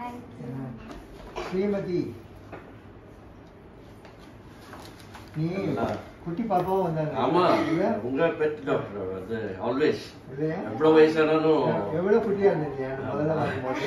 Thank you Srimathi நீ நல்லா. குட்டி பாப்பாவும் வந்தாங்க ஆமா இல்லையா? உங்க பெட் டாக்டர் அது ஆல்வேஸ் இல்லையா? எவ்வளவு வயசானாலும் எவ்வளவு குட்டியா இருந்தியா முதல்ல வரும்போது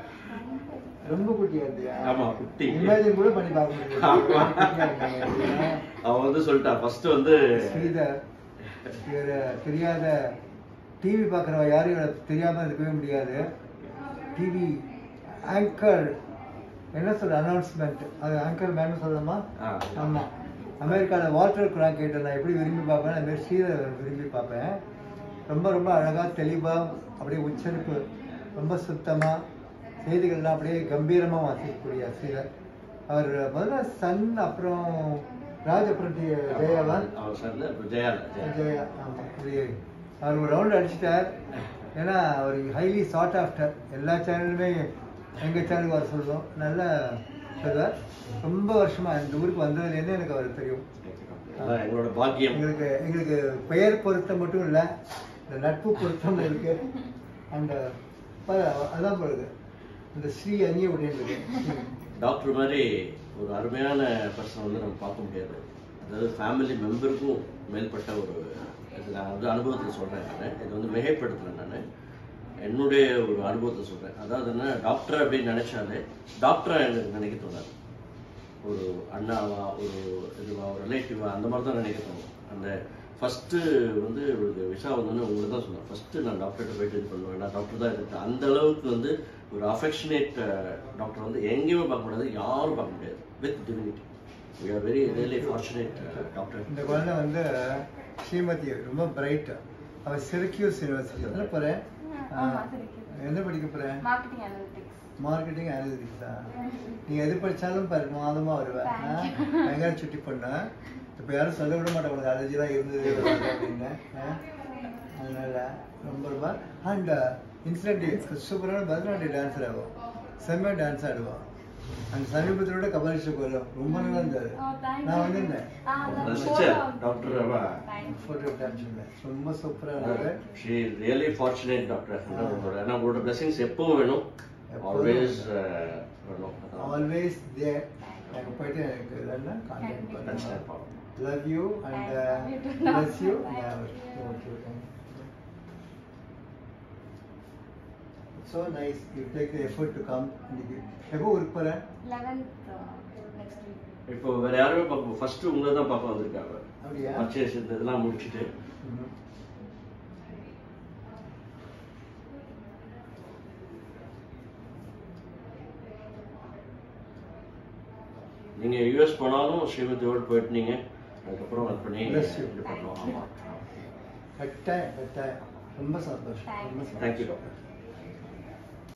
ரொம்ப குட்டியா இருந்தியா ஆமா, குட்டி. இமேஜின் கூட பண்ணி பார்க்க முடியாது ஆமா. குட்டியா இருந்தீங்க, இல்லையா? அவ வந்து சொல்லிட்டா ஃபர்ஸ்ட் வந்து ஸ்ரீதர் இவர தெரியாத டிவி பார்க்குறவ யாரும் இவரை தெரியாம இருக்கவே முடியாது டிவி ஆங்கர் என்ன சொல்ற அனௌன்ஸ்மெண்ட் அது ஆங்கர் மேன் சொல்லலாமா ஆ. ஆமா அமெரிக்காவில் வாட்டர் கிராக்கெட்டை நான் எப்படி விரும்பி பார்ப்பேன் அது மாதிரி ஸ்ரீதர் விரும்பி பார்ப்பேன் ரொம்ப ரொம்ப அழகா தெளிவா அப்படியே உச்சரிப்பு ரொம்ப சுத்தமா செய்திகள்லாம் அப்படியே கம்பீரமா வாசிக்கக்கூடிய ஸ்ரீதர் அவர் முதல்ல சன் அப்புறம் ராஜ் அப்புறம் டி- ஜெயவான் அவர் சார்ல ஜெயா ஜெயா ஜெயா ஆமா இப்படி அவர் ஒரு ரவுண்ட் அடிச்சிட்டார் ஏன்னா அவர் ஹைலி சார்ட் ஆஃப்டர் எல்லா சேனலுமே எங்கள் சேனலுக்கு வர சொல்லுவோம் நல்ல சொல்லுவார் ரொம்ப வருஷமா இந்த ஊருக்கு வந்ததுலேருந்து எனக்கு அவர் தெரியும் அதான் எங்களோட பாக்கியம் எங்களுக்கு எங்களுக்கு பெயர் பொருத்தம் மட்டும் இல்லை இந்த நட்பு பொருத்தம் இருக்கு அந்த அதான் போடுது இந்த ஸ்ரீ அந்நிய உடையது டாக்டர் மாதிரி ஒரு அருமையான பர்சன் வந்து நம்ம பார்க்க முடியாது அதாவது ஃபேமிலி மெம்பருக்கும் மேல்பட்ட ஒரு இது நான் வந்து அனுபவத்தில் சொல்கிறேன் நான் இது வந்து மிகைப்படுத்தலை நான் என்னுடைய ஒரு அனுபவத்தை சொல்கிறேன் அதாவது என்ன டாக்டர் அப்படின்னு நினைச்சாலே டாக்டரை எனக்கு நினைக்க தோணாது ஒரு அண்ணாவா ஒரு இதுவா ஒரு ரிலேட்டிவா அந்த மாதிரி தான் நினைக்க தோணும் அந்த ஃபஸ்ட்டு வந்து ஒரு விஷா வந்தோன்னே உங்களுக்கு தான் சொன்னேன் ஃபஸ்ட்டு நான் டாக்டர்கிட்ட போயிட்டு இது பண்ணுவேன் நான் டாக்டர் தான் இருக்கேன் அந்த அளவுக்கு வந்து ஒரு அஃபெக்ஷனேட் டாக்டர் வந்து எங்கேயுமே பார்க்க முடியாது யாரும் பார்க்க முடியாது with divinity we are very really fortunate doctor இந்த குழந்தை வந்து ஸ்ரீமதி ரொம்ப பிரைட் அவ சிரக்யூஸ் யூனிவர்சிட்டி என்ன போறேன் ஆமா, Syracuse. என்ன படிக்க போறேன் மார்க்கெட்டிங் அனலிட்டிக்ஸ் மார்க்கெட்டிங் அனலிட்டிக்ஸா நீ எது படிச்சாலும் பிரமாதமா வருவ ஆ? Thank you. பயங்கர சுட்டி பண்ண இப்போ யாரும் சொல்ல விட மாட்டேன் உனக்கு அலர்ஜி தான் இருந்தது அப்படின்னு ஆ? அதனால ரொம்ப ரொம்ப அண்ட் இன்சிடென்ட் சூப்பரான பரதநாட்டிய டான்ஸர் ஆகும் செம்ம டான்ஸ் ஆடுவான் அந்த சமீபத்தோட கபாலி ஷோக்கு வரும் ரொம்ப நல்லா இருந்தாரு Oh, thank நான் you. வந்திருந்தேன் ஆ, அந்த சிஸ்டர் photo. டாக்டர் அவ Thank you. ஃபோட்டோ டான்ஸ் ரொம்ப சூப்பரா இருந்தாரு ஷீ ரியலி ஃபார்ச்சுனேட் டாக்டர் ஏன்னா உங்களோட பிளஸிங்ஸ் எப்பவும் வேணும் எப்பவும் ஆல்வேஸ் வேணும் ஆல்வேஸ் தேர் எனக்கு போயிட்டு எனக்கு இல்லைன்னா கான்டாக்ட் That's பண்ணுங்க my problem. Love you and Thank you. Bless you Thank so nice you take the effort to come இன்னைக்கு எப்போ ஊருக்கு போகிறேன் 11th, uh, next week. இப்போ வேற யாருமே பார்க்க ஃபர்ஸ்ட் உங்களை தான் பார்க்க வந்திருக்காங்க அப்படியா? பர்ச்சேஸ் இந்த இதெல்லாம் முடிச்சுட்டு ம்ஹும். நீங்க யூஎஸ் போனாலும் ஸ்ரீமதியோடு போயிட்டு நீங்க அதுக்கப்புறம் ஒர்க் பண்ணி Bless you. இது பண்ணுவோம் ஆமா கட்டாயம் கட்டாயம் ரொம்ப சந்தோஷம் ரொம்ப Thank you, சந்தோஷம் doctor.